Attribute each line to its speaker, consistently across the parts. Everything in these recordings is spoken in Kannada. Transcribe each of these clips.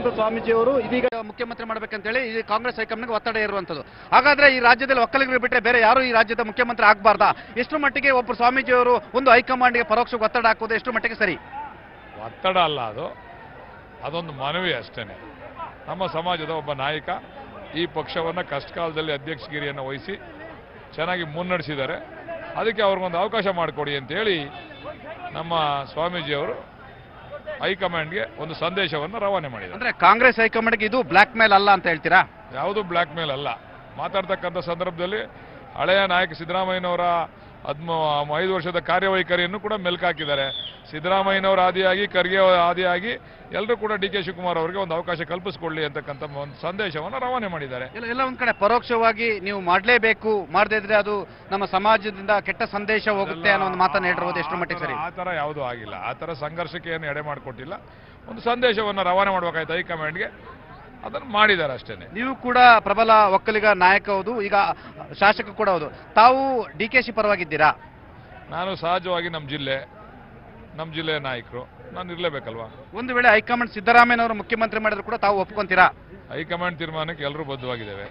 Speaker 1: ಸದಾನಂದ ಸ್ವಾಮೀಜಿಯವರು ಇದೀಗ ಮುಖ್ಯಮಂತ್ರಿ ಮಾಡಬೇಕಂತೇಳಿ ಈ ಕಾಂಗ್ರೆಸ್ ಹೈಕಮಾಂಡ್ಗೆ ಒತ್ತಡ ಇರುವಂತದ್ದು ಹಾಗಾದ್ರೆ ಈ ರಾಜ್ಯದಲ್ಲಿ ಒಕ್ಕಲಿಗರು ಬಿಟ್ಟರೆ ಬೇರೆ ಯಾರು ಈ ರಾಜ್ಯದ ಮುಖ್ಯಮಂತ್ರಿ ಆಗಬಾರ್ದಾ ಎಷ್ಟು ಮಟ್ಟಿಗೆ ಒಬ್ಬರು ಸ್ವಾಮೀಜಿಯವರು ಒಂದು ಹೈಕಮಾಂಡ್ಗೆ ಪರೋಕ್ಷ ಒತ್ತಡ ಹಾಕೋದು ಎಷ್ಟು ಮಟ್ಟಿಗೆ ಸರಿ
Speaker 2: ಒತ್ತಡ ಅಲ್ಲ ಅದು ಅದೊಂದು ಮನವಿ ಅಷ್ಟೇನೆ ನಮ್ಮ ಸಮಾಜದ ಒಬ್ಬ ನಾಯಕ ಈ ಪಕ್ಷವನ್ನು ಕಷ್ಟಕಾಲದಲ್ಲಿ ಅಧ್ಯಕ್ಷಗಿರಿಯನ್ನು ವಹಿಸಿ ಚೆನ್ನಾಗಿ ಮುನ್ನಡೆಸಿದ್ದಾರೆ ಅದಕ್ಕೆ ಅವ್ರಿಗೊಂದು ಅವಕಾಶ ಮಾಡಿಕೊಡಿ ಅಂತೇಳಿ ನಮ್ಮ ಸ್ವಾಮೀಜಿಯವರು ಹೈಕಮಾಂಡ್ಗೆ ಒಂದು ಸಂದೇಶವನ್ನು ರವಾನೆ ಮಾಡಿದ್ದಾರೆ
Speaker 1: ಅಂದ್ರೆ ಕಾಂಗ್ರೆಸ್ ಹೈಕಮಾಂಡ್ಗೆ ಇದು ಬ್ಲಾಕ್ ಮೇಲ್ ಅಲ್ಲ ಅಂತ ಹೇಳ್ತೀರಾ
Speaker 2: ಯಾವುದು ಬ್ಲ್ಯಾಕ್ ಮೇಲ್ ಅಲ್ಲ ಮಾತಾಡ್ತಕ್ಕಂಥ ಸಂದರ್ಭದಲ್ಲಿ ಹಳೆಯ ನಾಯಕ ಸಿದ್ದರಾಮಯ್ಯನವರ ಹದ್ಮ ಐದು ವರ್ಷದ ಕಾರ್ಯವೈಖರಿಯನ್ನು ಕೂಡ ಮೆಲ್ಕಾಕಿದ್ದಾರೆ ಸಿದ್ದರಾಮಯ್ಯನವರ ಆದಿಯಾಗಿ ಖರ್ಗೆ ಅವರ ಆದಿಯಾಗಿ ಎಲ್ಲರೂ ಕೂಡ ಡಿ ಕೆ ಶಿವಕುಮಾರ್ ಅವರಿಗೆ ಒಂದು ಅವಕಾಶ ಕಲ್ಪಿಸಿಕೊಳ್ಳಿ ಅಂತಕ್ಕಂಥ ಒಂದು ಸಂದೇಶವನ್ನು ರವಾನೆ ಮಾಡಿದ್ದಾರೆ
Speaker 1: ಎಲ್ಲ ಎಲ್ಲ ಒಂದ್ ಕಡೆ ಪರೋಕ್ಷವಾಗಿ ನೀವು ಮಾಡಲೇಬೇಕು ಮಾಡದೇ ಇದ್ರೆ ಅದು ನಮ್ಮ ಸಮಾಜದಿಂದ ಕೆಟ್ಟ ಸಂದೇಶ ಹೋಗುತ್ತೆ ಅನ್ನೋ ಒಂದು ಮಾತನ್ನ ಹೇಳಿರ್ಬೋದು ಎಷ್ಟು ಮಟ್ಟಿಗೆ ಸರಿ
Speaker 2: ಆ ಥರ ಯಾವುದೂ ಆಗಿಲ್ಲ ಆ ಥರ ಸಂಘರ್ಷಕ್ಕೆ ಏನು ಎಡೆ ಮಾಡಿಕೊಟ್ಟಿಲ್ಲ ಒಂದು ಸಂದೇಶವನ್ನು ರವಾನೆ ಮಾಡಬೇಕಾಯ್ತು ಹೈಕಮಾಂಡ್ಗೆ ಅದನ್ನು ಮಾಡಿದ್ದಾರೆ ಅಷ್ಟೇನೆ
Speaker 1: ನೀವು ಕೂಡ ಪ್ರಬಲ ಒಕ್ಕಲಿಗ ನಾಯಕ ಹೌದು ಈಗ ಶಾಸಕ ಕೂಡ ಹೌದು ತಾವು ಡಿ ಕೆ ಶಿ ಪರವಾಗಿದ್ದೀರಾ
Speaker 2: ನಾನು ಸಹಜವಾಗಿ ನಮ್ಮ ಜಿಲ್ಲೆ ನಮ್ಮ ಜಿಲ್ಲೆಯ ನಾಯಕರು ನಾನು ಇರಲೇಬೇಕಲ್ವಾ
Speaker 1: ಒಂದು ವೇಳೆ ಹೈಕಮಾಂಡ್ ಸಿದ್ದರಾಮಯ್ಯನವರು ಮುಖ್ಯಮಂತ್ರಿ ಮಾಡಿದ್ರು ಕೂಡ ತಾವು ಒಪ್ಕೊಂತೀರಾ
Speaker 2: ಹೈಕಮಾಂಡ್ ತೀರ್ಮಾನಕ್ಕೆ ಎಲ್ಲರೂ ಬದ್ಧವಾಗಿದ್ದೇವೆ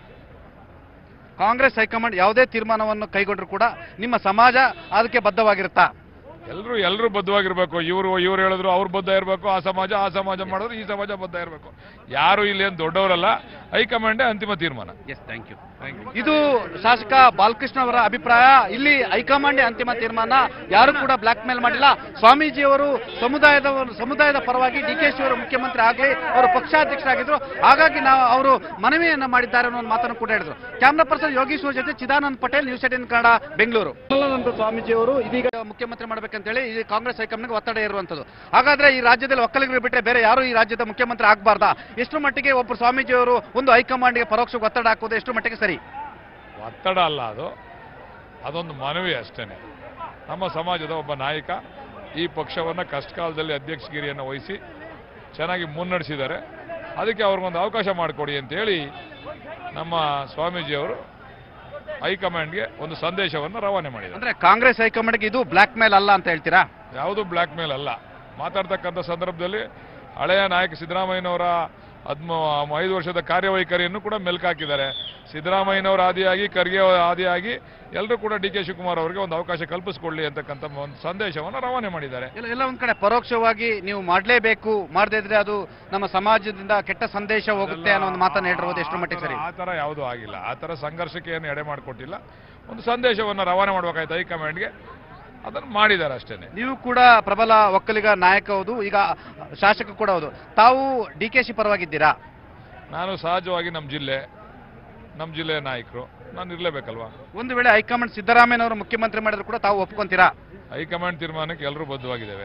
Speaker 1: ಕಾಂಗ್ರೆಸ್ ಹೈಕಮಾಂಡ್ ಯಾವುದೇ ತೀರ್ಮಾನವನ್ನು ಕೈಗೊಂಡ್ರು ಕೂಡ ನಿಮ್ಮ ಸಮಾಜ ಅದಕ್ಕೆ ಬದ್ಧವಾಗಿರುತ್ತಾ
Speaker 2: ಎಲ್ಲರೂ ಎಲ್ಲರೂ ಬದ್ಧವಾಗಿರ್ಬೇಕು ಇವರು ಇವ್ರು ಹೇಳಿದ್ರು ಅವ್ರು ಬದ್ಧ ಇರಬೇಕು ಆ ಸಮಾಜ ಆ ಸಮಾಜ ಮಾಡಿದ್ರು ಈ ಸಮಾಜ ಬದ್ಧ ಇರಬೇಕು ಯಾರು ಇಲ್ಲೇನು ದೊಡ್ಡವರಲ್ಲ ಹೈಕಮಾಂಡೇ ಅಂತಿಮ ತೀರ್ಮಾನ
Speaker 1: ಎಸ್ ಥ್ಯಾಂಕ್ ಯು ಇದು ಶಾಸಕ ಬಾಲಕೃಷ್ಣ ಅವರ ಅಭಿಪ್ರಾಯ ಇಲ್ಲಿ ಹೈಕಮಾಂಡ್ ಅಂತಿಮ ತೀರ್ಮಾನ ಯಾರು ಕೂಡ ಬ್ಲಾಕ್ ಮೇಲ್ ಮಾಡಿಲ್ಲ ಸ್ವಾಮೀಜಿಯವರು ಸಮುದಾಯದ ಸಮುದಾಯದ ಪರವಾಗಿ ಡಿ ಕೆ ಶಿ ಅವರು ಮುಖ್ಯಮಂತ್ರಿ ಆಗಲಿ ಅವರು ಪಕ್ಷಾಧ್ಯಕ್ಷರಾಗಿದ್ರು ಹಾಗಾಗಿ ನಾವು ಅವರು ಮನವಿಯನ್ನ ಮಾಡಿದ್ದಾರೆ ಅನ್ನೋ ಒಂದು ಮಾತನ್ನು ಕೂಡ ಹೇಳಿದ್ರು ಕ್ಯಾಮ್ರಾ ಪರ್ಸನ್ ಯೋಗೀಶ್ವರ್ ಜೊತೆ ಚಿದಾನಂದ್ ಪಟೇಲ್ ನ್ಯೂಸ್ ಏಟಿನ್ ಕನ್ನಡ ಬೆಂಗಳೂರು ಸದಾನಂದ ಸ್ವಾಮೀಜಿಯವರು ಇದೀಗ ಮುಖ್ಯಮಂತ್ರಿ ಮಾಡಬೇಕಂತೇಳಿ ಈ ಕಾಂಗ್ರೆಸ್ ಹೈಕಮಾಂಡ್ಗೆ ಒತ್ತಡ ಇರುವಂತದ್ದು ಹಾಗಾದ್ರೆ ಈ ರಾಜ್ಯದಲ್ಲಿ ಒಕ್ಕಲಿಗರು ಬಿಟ್ಟರೆ ಬೇರೆ ಯಾರು ಈ ರಾಜ್ಯದ ಮುಖ್ಯಮಂತ್ರಿ ಆಗಬಾರ್ದಾ ಎಷ್ಟು ಮಟ್ಟಿಗೆ ಒಬ್ಬರು ಸ್ವಾಮೀಜಿಯವರು ಒಂದು ಹೈಕಮಾಂಡ್ಗೆ ಪರೋಕ್ಷ ಒತ್ತಡ ಹಾಕೋದು ಎಷ್ಟು ಮಟ್ಟಿಗೆ ಸರಿ
Speaker 2: ಒತ್ತಡ ಅಲ್ಲ ಅದು ಅದೊಂದು ಮನವಿ ಅಷ್ಟೇನೆ ನಮ್ಮ ಸಮಾಜದ ಒಬ್ಬ ನಾಯಕ ಈ ಪಕ್ಷವನ್ನು ಕಷ್ಟಕಾಲದಲ್ಲಿ ಅಧ್ಯಕ್ಷಗಿರಿಯನ್ನು ವಹಿಸಿ ಚೆನ್ನಾಗಿ ಮುನ್ನಡೆಸಿದ್ದಾರೆ ಅದಕ್ಕೆ ಅವ್ರಿಗೊಂದು ಅವಕಾಶ ಮಾಡಿಕೊಡಿ ಅಂತೇಳಿ ನಮ್ಮ ಸ್ವಾಮೀಜಿಯವರು ಹೈಕಮಾಂಡ್ಗೆ ಒಂದು ಸಂದೇಶವನ್ನು ರವಾನೆ ಮಾಡಿದ್ದಾರೆ
Speaker 1: ಅಂದ್ರೆ ಕಾಂಗ್ರೆಸ್ ಹೈಕಮಾಂಡ್ಗೆ ಇದು ಬ್ಲಾಕ್ ಮೇಲ್ ಅಲ್ಲ ಅಂತ ಹೇಳ್ತೀರಾ
Speaker 2: ಯಾವುದು ಬ್ಲ್ಯಾಕ್ ಮೇಲ್ ಅಲ್ಲ ಮಾತಾಡ್ತಕ್ಕಂಥ ಸಂದರ್ಭದಲ್ಲಿ ಹಳೆಯ ನಾಯಕ ಸಿದ್ದರಾಮಯ್ಯನವರ ಹದ್ಮ ಐದು ವರ್ಷದ ಕಾರ್ಯವೈಖರಿಯನ್ನು ಕೂಡ ಮೆಲ್ಕಾಕಿದ್ದಾರೆ ಸಿದ್ದರಾಮಯ್ಯನವರ ಆದಿಯಾಗಿ ಖರ್ಗೆ ಅವರ ಆದಿಯಾಗಿ ಎಲ್ಲರೂ ಕೂಡ ಡಿ ಕೆ ಶಿವಕುಮಾರ್ ಅವರಿಗೆ ಒಂದು ಅವಕಾಶ ಕಲ್ಪಿಸಿಕೊಳ್ಳಿ ಅಂತಕ್ಕಂಥ ಒಂದು ಸಂದೇಶವನ್ನು ರವಾನೆ ಮಾಡಿದ್ದಾರೆ
Speaker 1: ಎಲ್ಲ ಎಲ್ಲ ಒಂದ್ ಕಡೆ ಪರೋಕ್ಷವಾಗಿ ನೀವು ಮಾಡಲೇಬೇಕು ಮಾಡದೇ ಇದ್ರೆ ಅದು ನಮ್ಮ ಸಮಾಜದಿಂದ ಕೆಟ್ಟ ಸಂದೇಶ ಹೋಗುತ್ತೆ ಅನ್ನೋ ಒಂದು ಮಾತನ್ನ ಹೇಳಿರ್ಬೋದು ಎಷ್ಟು ಮಟ್ಟಿಗೆ ಸರಿ
Speaker 2: ಆ ಥರ ಯಾವುದೂ ಆಗಿಲ್ಲ ಆ ಥರ ಸಂಘರ್ಷಕ್ಕೆ ಏನು ಎಡೆ ಮಾಡಿಕೊಟ್ಟಿಲ್ಲ ಒಂದು ಸಂದೇಶವನ್ನು ರವಾನೆ ಮಾಡಬೇಕಾಯ್ತು ಹೈಕಮಾಂಡ್ಗೆ ಅದನ್ನು ಮಾಡಿದ್ದಾರೆ ಅಷ್ಟೇನೆ
Speaker 1: ನೀವು ಕೂಡ ಪ್ರಬಲ ಒಕ್ಕಲಿಗ ನಾಯಕ ಹೌದು ಈಗ ಶಾಸಕ ಕೂಡ ಹೌದು ತಾವು ಡಿ ಕೆ ಶಿ ಪರವಾಗಿದ್ದೀರಾ
Speaker 2: ನಾನು ಸಹಜವಾಗಿ ನಮ್ಮ ಜಿಲ್ಲೆ ನಮ್ಮ ಜಿಲ್ಲೆಯ ನಾಯಕರು ನಾನು ಇರಲೇಬೇಕಲ್ವಾ
Speaker 1: ಒಂದು ವೇಳೆ ಹೈಕಮಾಂಡ್ ಸಿದ್ದರಾಮಯ್ಯನವರು ಮುಖ್ಯಮಂತ್ರಿ ಮಾಡಿದ್ರು ಕೂಡ ತಾವು ಒಪ್ಕೊಂತೀರಾ
Speaker 2: ಹೈಕಮಾಂಡ್ ತೀರ್ಮಾನಕ್ಕೆ ಎಲ್ಲರೂ ಬದ್ಧವಾಗಿದ್ದೇವೆ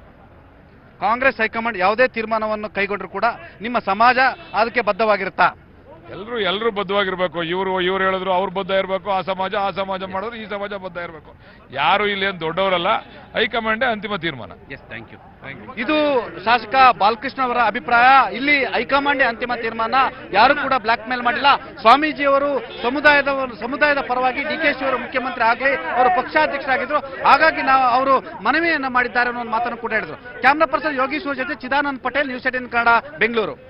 Speaker 1: ಕಾಂಗ್ರೆಸ್ ಹೈಕಮಾಂಡ್ ಯಾವುದೇ ತೀರ್ಮಾನವನ್ನು ಕೈಗೊಂಡ್ರು ಕೂಡ ನಿಮ್ಮ ಸಮಾಜ ಅದಕ್ಕೆ ಬದ್ಧವಾಗಿರುತ್ತಾ
Speaker 2: ಎಲ್ಲರೂ ಎಲ್ಲರೂ ಬದ್ಧವಾಗಿರ್ಬೇಕು ಇವರು ಇವ್ರು ಹೇಳಿದ್ರು ಅವ್ರು ಬದ್ಧ ಇರಬೇಕು ಆ ಸಮಾಜ ಆ ಸಮಾಜ ಮಾಡಿದ್ರು ಈ ಸಮಾಜ ಬದ್ಧ ಇರಬೇಕು ಯಾರು ಇಲ್ಲೇನು ದೊಡ್ಡವರಲ್ಲ ಹೈಕಮಾಂಡೇ ಅಂತಿಮ ತೀರ್ಮಾನ
Speaker 1: ಎಸ್ ಥ್ಯಾಂಕ್ ಯು ಇದು ಶಾಸಕ ಬಾಲಕೃಷ್ಣ ಅವರ ಅಭಿಪ್ರಾಯ ಇಲ್ಲಿ ಹೈಕಮಾಂಡ್ ಅಂತಿಮ ತೀರ್ಮಾನ ಯಾರು ಕೂಡ ಬ್ಲಾಕ್ ಮೇಲ್ ಮಾಡಿಲ್ಲ ಸ್ವಾಮೀಜಿಯವರು ಸಮುದಾಯದ ಸಮುದಾಯದ ಪರವಾಗಿ ಡಿ ಕೆ ಶಿ ಅವರು ಮುಖ್ಯಮಂತ್ರಿ ಆಗಲಿ ಅವರು ಪಕ್ಷಾಧ್ಯಕ್ಷರಾಗಿದ್ರು ಹಾಗಾಗಿ ನಾವು ಅವರು ಮನವಿಯನ್ನ ಮಾಡಿದ್ದಾರೆ ಅನ್ನೋ ಒಂದು ಮಾತನ್ನು ಕೂಡ ಹೇಳಿದ್ರು ಕ್ಯಾಮ್ರಾ ಪರ್ಸನ್ ಯೋಗೀಶ್ವರ್ ಜೊತೆ ಚಿದಾನಂದ್ ಪಟೇಲ್ ನ್ಯೂಸ್ ಏಟಿನ್ ಕನ್ನಡ ಬೆಂಗಳೂರು